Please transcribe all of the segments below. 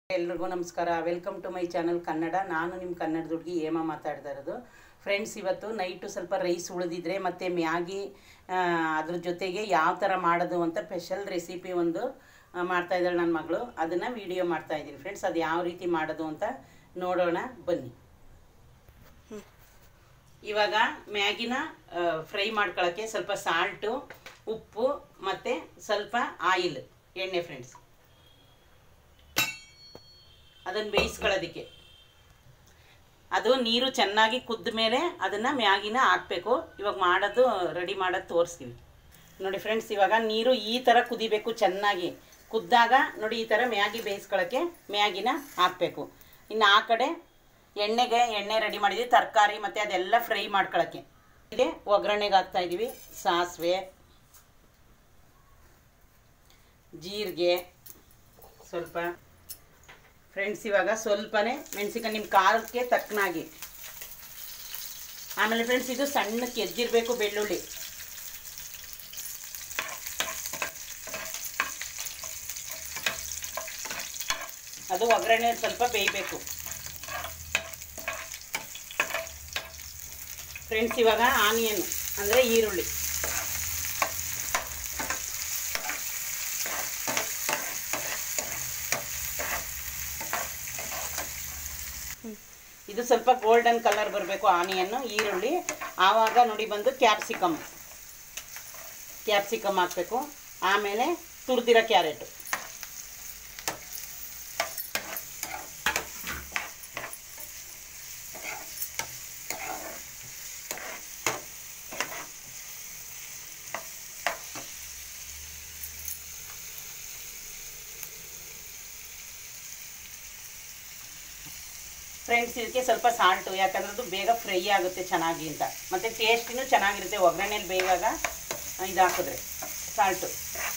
ಎಲ್ರಿಗೂ ನಮಸ್ಕಾರ welcome to my channel Kannada ನಾನು ನಿಮ್ಮ ಕನ್ನಡದ ಹುಡುಗಿ ಹೇಮ ಮಾತಾಡ್ತಾ ಇರೋದು ಫ್ರೆಂಡ್ಸ್ ಇವತ್ತು ನೈಟು ಸ್ವಲ್ಪ ರೈಸ್ ಉಳಿದಿದ್ರೆ ಮತ್ತು ಮ್ಯಾಗಿ ಆ, ಅದ್ರ ಜೊತೆಗೆ ಯಾವ ಥರ ಮಾಡೋದು ಅಂತ ಸ್ಪೆಷಲ್ ರೆಸಿಪಿ ಒಂದು ಆ, ಮಾಡ್ತಾ ಇದ್ದಾಳೆ ನನ್ನ ಮಗಳು ಅದನ್ನು ವಿಡಿಯೋ ಮಾಡ್ತಾ ಇದ್ದೀನಿ ಫ್ರೆಂಡ್ಸ್ ಅದು ಯಾವ ರೀತಿ ಮಾಡೋದು ಅಂತ ನೋಡೋಣ ಬನ್ನಿ ಇವಾಗ ಮ್ಯಾಗಿನ ಫ್ರೈ ಮಾಡ್ಕೊಳ್ಳೋಕ್ಕೆ ಸ್ವಲ್ಪ ಸಾಲ್ಟು ಉಪ್ಪು ಮತ್ತು ಸ್ವಲ್ಪ ಆಯಿಲ್ ಎಣ್ಣೆ ಫ್ರೆಂಡ್ಸ್ ಅದನ್ನು ಬೇಯಿಸ್ಕೊಳ್ಳೋದಕ್ಕೆ ಅದು ನೀರು ಚೆನ್ನಾಗಿ ಕುದ್ದ ಮೇಲೆ ಅದನ್ನು ಮ್ಯಾಗಿನ ಹಾಕಬೇಕು ಇವಾಗ ಮಾಡೋದು ರೆಡಿ ಮಾಡೋದು ತೋರಿಸ್ತೀವಿ ನೋಡಿ ಫ್ರೆಂಡ್ಸ್ ಇವಾಗ ನೀರು ಈ ಥರ ಕುದಿಬೇಕು ಚೆನ್ನಾಗಿ ಕುದ್ದಾಗ ನೋಡಿ ಈ ಥರ ಮ್ಯಾಗಿ ಬೇಯಿಸ್ಕೊಳ್ಳೋಕ್ಕೆ ಮ್ಯಾಗಿನ ಹಾಕಬೇಕು ಇನ್ನು ಆ ಕಡೆ ಎಣ್ಣೆಗೆ ಎಣ್ಣೆ ರೆಡಿ ಮಾಡಿದ್ವಿ ತರಕಾರಿ ಮತ್ತು ಅದೆಲ್ಲ ಫ್ರೈ ಮಾಡ್ಕೊಳ್ಳೋಕ್ಕೆ ಇದೆ ಒಗ್ಗರಣೆಗೆ ಹಾಕ್ತಾ ಇದ್ದೀವಿ ಸಾಸಿವೆ ಜೀರಿಗೆ ಸ್ವಲ್ಪ ಫ್ರೆಂಡ್ಸ್ ಇವಾಗ ಸ್ವಲ್ಪನೇ ಮೆಣಸಿನ್ಕಾಯಿ ನಿಮ್ಮ ಖಾರಕ್ಕೆ ತಕ್ಕನಾಗಿ ಆಮೇಲೆ ಫ್ರೆಂಡ್ಸ್ ಇದು ಸಣ್ಣಕ್ಕೆ ಎದ್ದಿರಬೇಕು ಬೆಳ್ಳುಳ್ಳಿ ಅದು ಒಗ್ಗರಣೆ ಸ್ವಲ್ಪ ಬೇಯಬೇಕು ಫ್ರೆಂಡ್ಸ್ ಇವಾಗ ಆನಿಯನ್ ಅಂದರೆ ಈರುಳ್ಳಿ ಇದು ಸ್ವಲ್ಪ ಗೋಲ್ಡನ್ ಕಲರ್ ಬರಬೇಕು ಆನಿಯನ್ನು ಈರುಳ್ಳಿ ಆವಾಗ ನೋಡಿ ಬಂದು ಕ್ಯಾಪ್ಸಿಕಮ್ ಕ್ಯಾಪ್ಸಿಕಮ್ ಹಾಕಬೇಕು ಆಮೇಲೆ ತುರಿದಿರೋ ಕ್ಯಾರೆಟು ಫ್ರೆಂಡ್ಸ್ ಇದಕ್ಕೆ ಸ್ವಲ್ಪ ಸಾಲ್ಟು ಯಾಕಂದ್ರೆ ಅದು ಬೇಗ ಫ್ರೈ ಆಗುತ್ತೆ ಚೆನ್ನಾಗಿ ಅಂತ ಮತ್ತು ಟೇಸ್ಟಿನೂ ಚೆನ್ನಾಗಿರುತ್ತೆ ಒಗ್ಗರಣೆಲಿ ಬೇವಾಗ ಇದು ಹಾಕಿದ್ರೆ ಸಾಲ್ಟು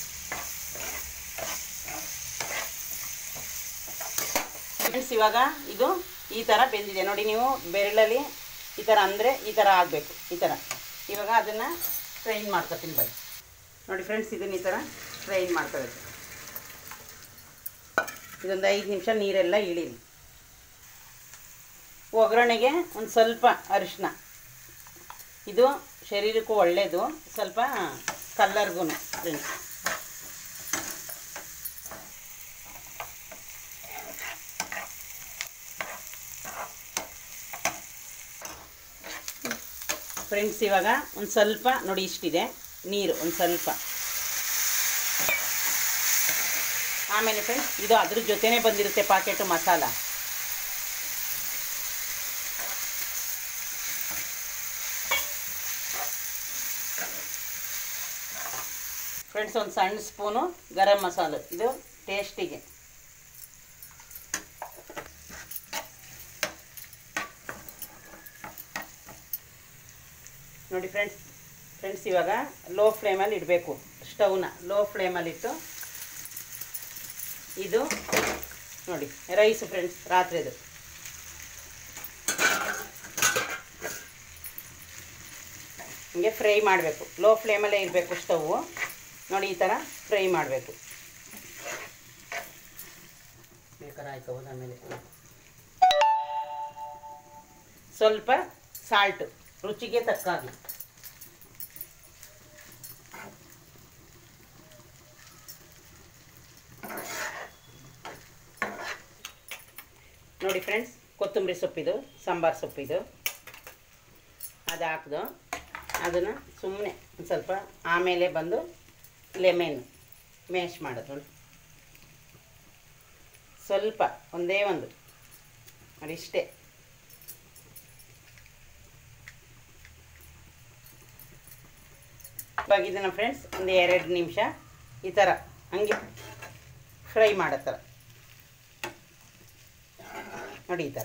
ಫ್ರೆಂಡ್ಸ್ ಇವಾಗ ಇದು ಈ ಥರ ಬೆಂದಿದೆ ನೋಡಿ ನೀವು ಬೆರಳಲ್ಲಿ ಈ ಥರ ಅಂದರೆ ಈ ಥರ ಆಗಬೇಕು ಈ ಥರ ಇವಾಗ ಅದನ್ನು ಫ್ರೈನ್ ಮಾಡ್ಕೊತೀನಿ ಬನ್ನಿ ನೋಡಿ ಫ್ರೆಂಡ್ಸ್ ಇದನ್ನ ಈ ಥರ ಫ್ರೈನ್ ಮಾಡ್ಕೋಬೇಕು ಇದೊಂದು ಐದು ನಿಮಿಷ ನೀರೆಲ್ಲ ಇಳೀಲಿ ಒಗ್ಗರಣೆಗೆ ಒಂದು ಸ್ವಲ್ಪ ಅರಿಶಿನ ಇದು ಶರೀರಕ್ಕೂ ಒಳ್ಳೆಯದು ಸ್ವಲ್ಪ ಕಲ್ಲರ್ಗೂ ಫ್ರೆಂಡ್ಸ್ ಫ್ರೆಂಡ್ಸ್ ಇವಾಗ ಒಂದು ಸ್ವಲ್ಪ ನೋಡಿ ಇಷ್ಟಿದೆ ನೀರು ಒಂದು ಸ್ವಲ್ಪ ಆಮೇಲೆ ಫ್ರೆಂಡ್ಸ್ ಇದು ಅದ್ರ ಜೊತೆನೇ ಬಂದಿರುತ್ತೆ ಪಾಕೆಟು ಮಸಾಲ ಫ್ರೆಂಡ್ಸ್ ಒಂದು ಸಣ್ಣ ಸ್ಪೂನು ಗರಂ ಮಸಾಲೆ ಇದು ಟೇಸ್ಟಿಗೆ ನೋಡಿ ಫ್ರೆಂಡ್ಸ್ ಫ್ರೆಂಡ್ಸ್ ಇವಾಗ ಲೋ ಫ್ಲೇಮಲ್ಲಿ ಇಡಬೇಕು ಸ್ಟವ್ನ ಲೋ ಫ್ಲೇಮಲ್ಲಿಟ್ಟು ಇದು ನೋಡಿ ರೈಸು ಫ್ರೆಂಡ್ಸ್ ರಾತ್ರಿದು ಹಿಂಗೆ ಫ್ರೈ ಮಾಡಬೇಕು ಲೋ ಫ್ಲೇಮಲ್ಲೇ ಇರಬೇಕು ಸ್ಟವ್ವು ನೋಡಿ ಈ ಥರ ಫ್ರೈ ಮಾಡಬೇಕು ಬೇಕಾದ್ರೆ ಆಯ್ಕೋಬೋದು ಆಮೇಲೆ ಸ್ವಲ್ಪ ಸಾಲ್ಟು ರುಚಿಗೆ ತಕ್ಕಾಗಿ ನೋಡಿ ಫ್ರೆಂಡ್ಸ್ ಕೊತ್ತಂಬರಿ ಸೊಪ್ಪಿದು ಸಾಂಬಾರು ಸೊಪ್ಪಿದು ಅದು ಹಾಕ್ದು ಅದನ್ನು ಸುಮ್ಮನೆ ಒಂದು ಸ್ವಲ್ಪ ಆಮೇಲೆ ಬಂದು ಲೆಮೆನ್ ಮ್ಯಾಶ್ ಮಾಡೋದು ನೋಡಿ ಸ್ವಲ್ಪ ಒಂದೇ ಒಂದು ನೋಡಿ ಇಷ್ಟೇ ಇವಾಗ ಇದನ್ನು ಫ್ರೆಂಡ್ಸ್ ಒಂದು ಎರಡು ನಿಮಿಷ ಈ ಥರ ಹಂಗೆ ಫ್ರೈ ಮಾಡೋ ಥರ ನೋಡಿ ಈ ಥರ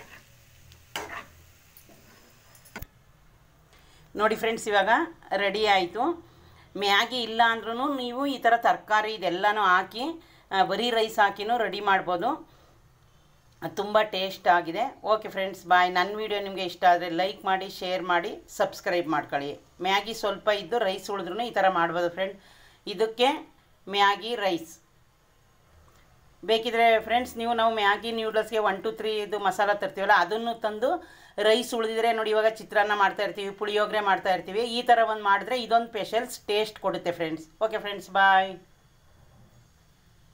ನೋಡಿ ಫ್ರೆಂಡ್ಸ್ ಇವಾಗ ರೆಡಿ ಆಯಿತು ಮ್ಯಾಗಿ ಇಲ್ಲ ಅಂದ್ರೂ ನೀವು ಈ ಥರ ತರಕಾರಿ ಇದೆಲ್ಲನೂ ಹಾಕಿ ಆ, ಬರೀ ರೈಸ್ ಹಾಕಿನೂ ರೆಡಿ ಮಾಡ್ಬೋದು ತುಂಬ ಟೇಸ್ಟ್ ಆಗಿದೆ ಓಕೆ ಫ್ರೆಂಡ್ಸ್ ಬಾಯ್ ನನ್ನ ವೀಡಿಯೋ ನಿಮಗೆ ಇಷ್ಟ ಆದರೆ ಲೈಕ್ ಮಾಡಿ ಶೇರ್ ಮಾಡಿ ಸಬ್ಸ್ಕ್ರೈಬ್ ಮಾಡ್ಕೊಳ್ಳಿ ಮ್ಯಾಗಿ ಸ್ವಲ್ಪ ಇದ್ದು ರೈಸ್ ಉಳಿದ್ರೂ ಈ ಥರ ಮಾಡ್ಬೋದು ಫ್ರೆಂಡ್ ಇದಕ್ಕೆ ಮ್ಯಾಗಿ ರೈಸ್ ಬೇಕಿದ್ರೆ ಫ್ರೆಂಡ್ಸ್ ನೀವು ನಾವು ಮ್ಯಾಗಿ ನ್ಯೂಡಲ್ಸ್ಗೆ ಒನ್ ಟು ತ್ರೀ ಇದು ಮಸಾಲ ತರ್ತೀವಲ್ಲ ಅದನ್ನು ತಂದು ರೈಸ್ ಉಳಿದಿದ್ರೆ ನೋಡಿ ಇವಾಗ ಚಿತ್ರಾನ್ನ ಮಾಡ್ತಾ ಇರ್ತೀವಿ ಪುಳಿಯೋಗರೆ ಮಾಡ್ತಾ ಇರ್ತೀವಿ ಈ ಥರ ಒಂದು ಮಾಡಿದ್ರೆ ಇದೊಂದು ಸ್ಪೆಷಲ್ ಟೇಸ್ಟ್ ಕೊಡುತ್ತೆ ಫ್ರೆಂಡ್ಸ್ ಓಕೆ ಫ್ರೆಂಡ್ಸ್ ಬಾಯ್